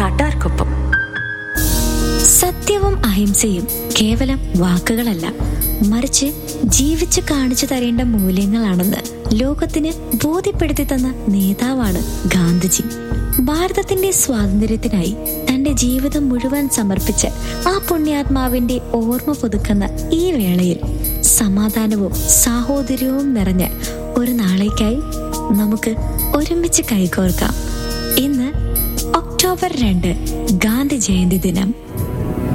നാട്ടാർക്കൊപ്പം സത്യവും അഹിംസയും കേവലം വാക്കുകളല്ല മറിച്ച് ജീവിച്ച് കാണിച്ചു തരേണ്ട മൂല്യങ്ങളാണെന്ന് ലോകത്തിന് ബോധ്യപ്പെടുത്തി തന്ന നേതാവാണ് ഗാന്ധിജി ഭാരതത്തിന്റെ സ്വാതന്ത്ര്യത്തിനായി തന്റെ ജീവിതം മുഴുവൻ സമർപ്പിച്ച് ആ പുണ്യാത്മാവിന്റെ ഓർമ്മ പുതുക്കുന്ന ഈ വേളയിൽ സമാധാനവും സാഹോദര്യവും നിറഞ്ഞ ഒരു നാളേക്കായി നമുക്ക് ഒരുമിച്ച് കൈകോർക്കാം ഇന്ന് ഒക്ടോബർ രണ്ട് ഗാന്ധി ജയന്തി ദിനം